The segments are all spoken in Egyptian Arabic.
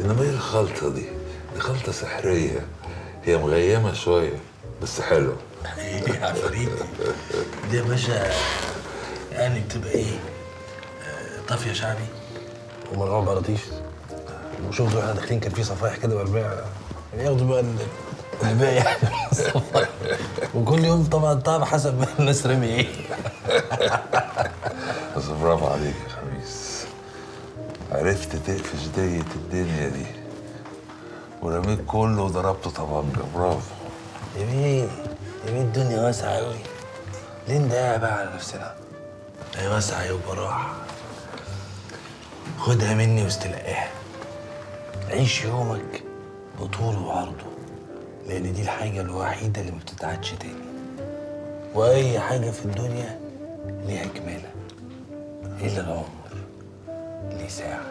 انما ايه الخلطه دي دي خلطه سحريه هي مغيمه شويه بس حلوه ايه يا عفريتي دي يا باشا يعني بتبقى ايه آه، طافيه شعبي ومرعوب براطيش وشوفوا احنا داخلين كان في صفايح كده والبيع ياخدوا بقى ال- الباقي يعني الصفايح وكل يوم طبعا طعم حسب ما الناس رمي ايه بس برافو عليك يا خميس عرفت تقفش دية الدنيا دي ورميت كله وضربته طبنجة برافو يمين يمين الدنيا واسعة أوي ليه نضيع بقى على نفسنا؟ هي واسعة يبقى راحة خدها مني واستلقاها عيش يومك بطوله وعرضه لأن دي الحاجة الوحيدة اللي ما بتتعادش تاني وأي حاجة في الدنيا ليها كمالة إلا العمر ليه ساعة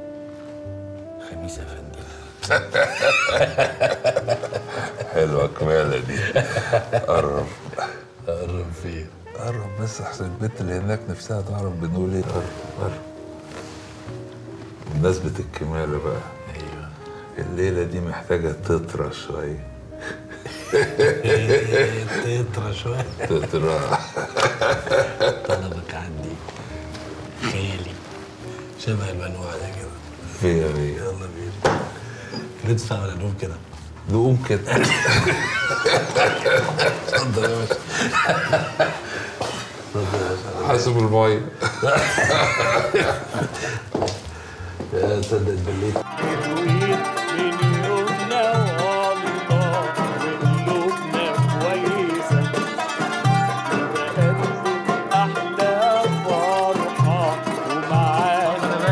خميس أفندي حلوة كمالة دي قرب قرب فين؟ قرب بس احسن البنت اللي هناك نفسها تعرف بنقول ايه قرب قرب بمناسبة الكمالة بقى أيوه الليلة دي محتاجة تطرى شوية تطرى شوية تطرى طلبك عندي خيالي شبه المنوع ده كده فيها فيها يلا بينا ندفع ولا نقوم كده نقوم كده اتفضل يا باشا اتفضل يا باشا حاسب المية يا تصدق اتبليت من يومنا والله وقلوبنا كويسة بقدم أحلى فرحة ومعانا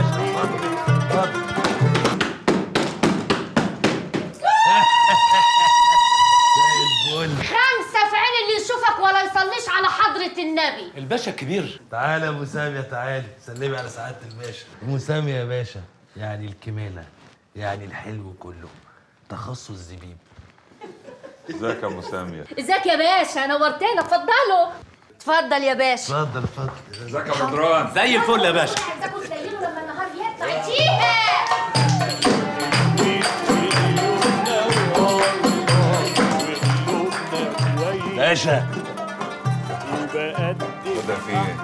خمسة في عين اللي يشوفك ولا يصليش على حضرة النبي الباشا الكبير تعالى يا ابو سامية تعالى سلمي على سعادة الباشا ابو سامية يا باشا يعني الكمالة يعني الحلو كله تخصص زبيب ازيك يا ابو سامية ازيك يا باشا نورتنا اتفضلوا اتفضل يا باشا اتفضل اتفضل ازيك يا بدران زي الفل يا باشا عايزاكم تليلوا لما النهار يطلع اديها باشا وبقدم ده في ايه؟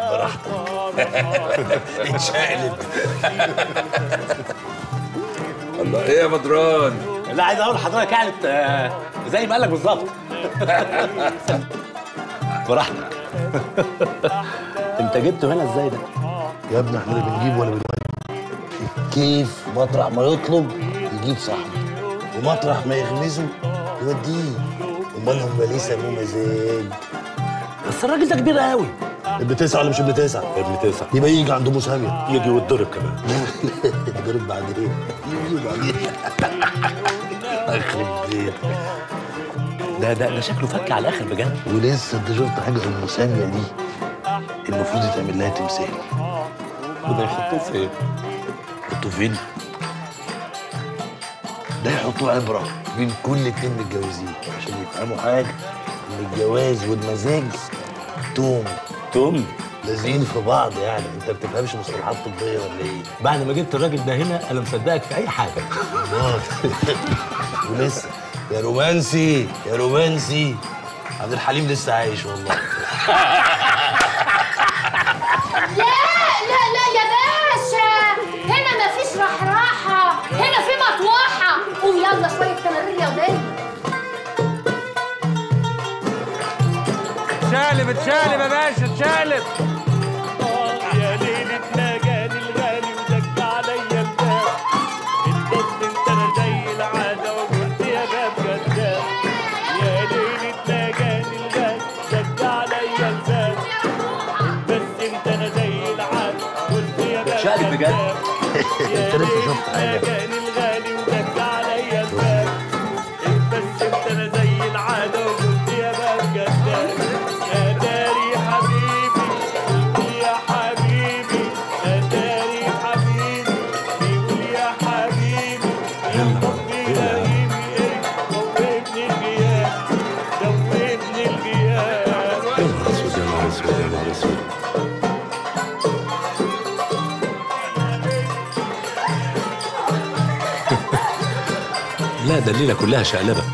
اتشقلب الله ايه يا بدران؟ لا عايز اقول لحضرتك كانت آه، زي ما قال لك بالظبط براحتك انت جبته هنا ازاي ده؟ يا ابني احنا اللي بنجيب ولا بنودي الكيف مطرح ما يطلب يجيب صاحبه ومطرح ما يغمزه يوديه امال هم ليه سموه مزاج بس الراجل ده كبير قوي ابن تسعه ولا مش ابن تسعه؟ ابن تسعة يبقى يجي عند ابو ساميه يجي ويتضرب كمان يتضرب بعدين يجي بعدين اخرب بيت ده ده ده شكله فك على الاخر بجد ولسه انت شفت حاجه ام ساميه دي المفروض يتعمل لها تمثال وده يحطوه فين؟ يحطوه فين؟ ده يحطوه عبره بين كل اتنين متجوزين عشان يفهموا حاجه ان الجواز والمزاج توم توم لازقين في بعض يعني انت ما بتفهمش مصطلحات طبيه ولا ايه؟ بعد ما جبت الراجل ده هنا انا مصدقك في اي حاجه الله ولسه يا رومانسي يا رومانسي عبد الحليم لسه عايش والله لا لا لا يا باشا هنا مفيش رحراحة هنا في مطوحة قوم يلا شوية تمارين رياضية اتشقلب اتشقلب يا باشا اتشقلب يا ليلة نجاني الغالي ودق عليا الباب الضد انت انا زي العادة وقلت يا باب كذاب يا ليلة نجاني الغالي دق عليا الباب بس انت انا زي العادة قلت يا باب شقلب بجد. كذاب انت لسه شفت حاجه نجاني الغالي ودق عليا الباب بس انت انا زي العادة وقلت يا باب كذاب يا داري حبيبي قلت يا حبيبي يا داري حبيبي قول يا حبيبي يا حبي لهيبي ايه دوبني الغياب دوبني الغياب يا نهار اسود يا نهار اسود يا نهار اسود لا ده الليله كلها شقلبه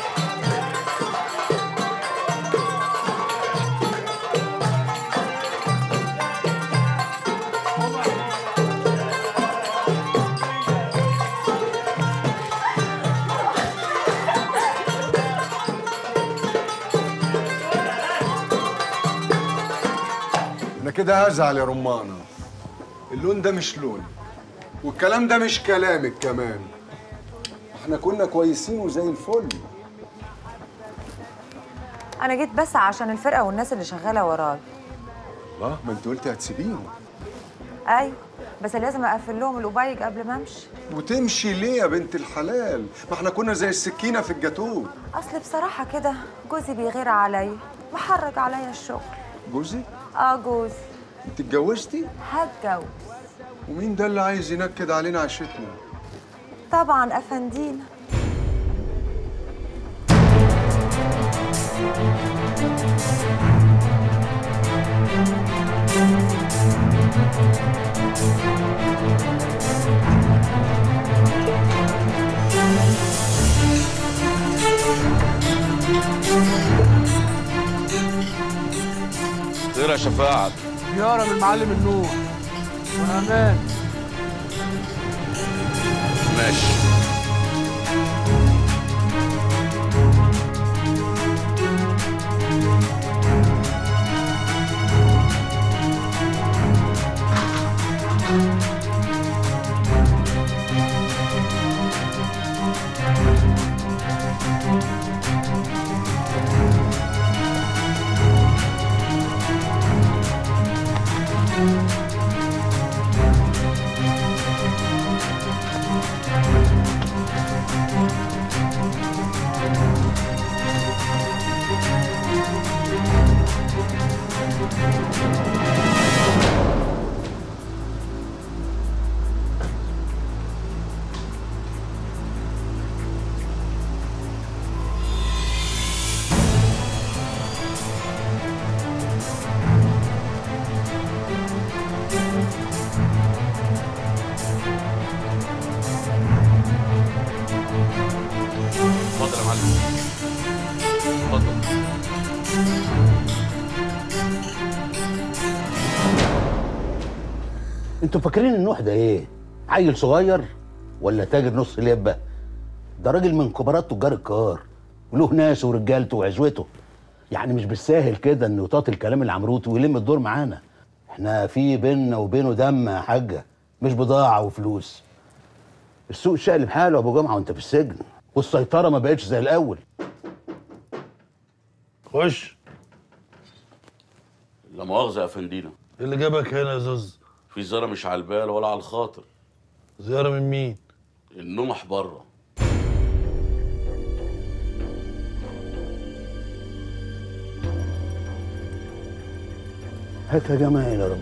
انا كده هزعل يا رمانة اللون ده مش لون والكلام ده مش كلامك كمان احنا كنا كويسين وزي الفل انا جيت بس عشان الفرقه والناس اللي شغاله وراي الله ما انت قلتي هتسيبيهم ايوه بس لازم اقفل لهم القبيج قبل ما امشي وتمشي ليه يا بنت الحلال ما احنا كنا زي السكينة في الجاتوه اصل بصراحه كده جوزي بيغير عليا محرج عليا الشغل جوزي اه جوزي انت اتجوزتي هتجوز ومين ده اللي عايز ينكد علينا عيشتنا طبعا افندينا خير يا شفاعة زيارة من معلم النور وأمان ماشي اتفضل يا معلم اتفضل انتوا فاكرين النوح ده ايه؟ عيل صغير ولا تاجر نص لبه؟ ده راجل من كبارات تجار الكار وله ناس ورجالته وعزوته يعني مش بالساهل كده انه يطاط الكلام العمروتي ويلم الدور معانا احنا في بيننا وبينه دم يا حاجه مش بضاعه وفلوس السوق شقلب حاله ابو جمعه وانت في السجن والسيطره ما بقتش زي الاول خش لا مؤاخذة يا فندينا إيه اللي جابك هنا يا زوز في زيارة مش على البال ولا على الخاطر زيارة من مين؟ النمح بره هات يا جماعه يا رب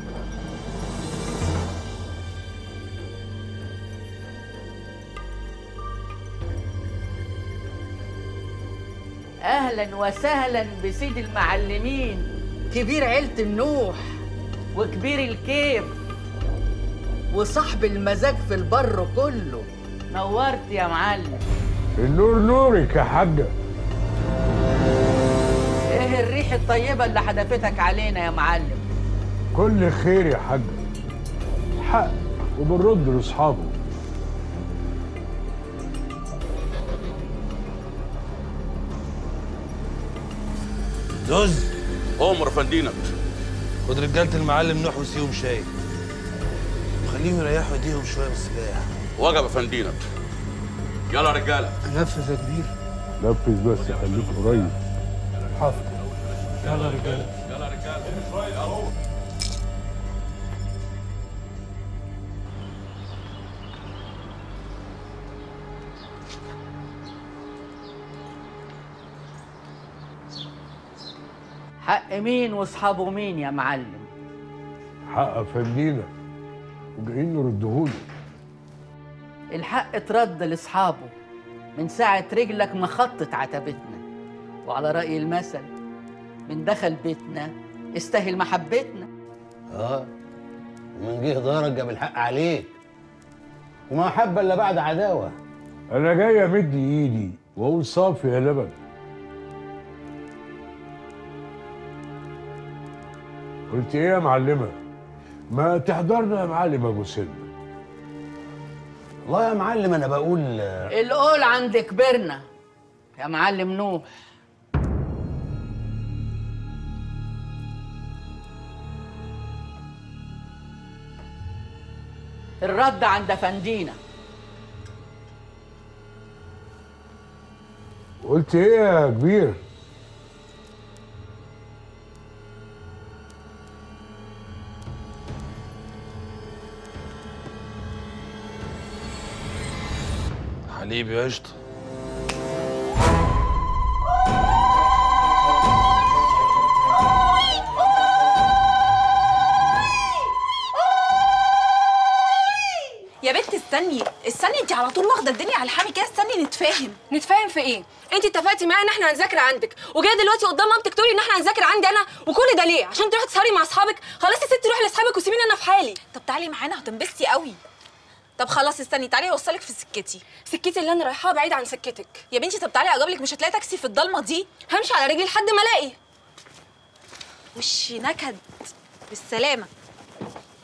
اهلا وسهلا بسيد المعلمين كبير عيلة النوح وكبير الكيف وصاحب المزاج في البر كله نورت يا معلم النور نورك يا حاجة ايه الريح الطيبة اللي حدفتك علينا يا معلم كل خير يا حاجة حق وبنرد لاصحابه زوز أمر فندينا خد رجالة المعلم نوح وسيهم شاي وخليهم يريحوا ايديهم شوية من السلاح وجب يا فندينا يلا يا رجالة انفذ يا كبير نفذ بس خليك قريب حاضر يلا يا رجالة حق مين واصحابه مين يا معلم حق فندينا وجايين نردهوله الحق اترد لاصحابه من ساعة رجلك ما خطت عتبتنا وعلى رأي المثل من دخل بيتنا استاهل محبتنا اه ومن جه دارك جاب الحق عليك وما حب الا بعد عداوه انا جاي امد ايدي واقول صافي يا لبن قلت ايه يا معلمه ما تحضرنا يا معلم ابو سلمى والله يا معلم انا بقول القول عند كبرنا يا معلم نوح الرد عند فندينا قلت ايه يا كبير حليب يا قشطه يا بنت استني استني انت على طول واخده الدنيا على الحامي كده استني نتفاهم نتفاهم في ايه؟ انت اتفقتي معايا ان احنا هنذاكر عندك وجايه دلوقتي قدام مامتك تقولي ان احنا هنذاكر عندي انا وكل ده ليه؟ عشان تروحي تسهري مع اصحابك؟ خلاص يا ستي روحي لاصحابك وسيبيني انا في حالي طب تعالي معانا هتنبسطي قوي طب خلاص استني تعالي اوصلك في سكتي سكتي اللي انا رايحاها بعيد عن سكتك يا بنتي طب تعالي اجيب لك مش هتلاقي تاكسي في الضلمه دي همشي على رجلي لحد ما الاقي وشي نكد بالسلامه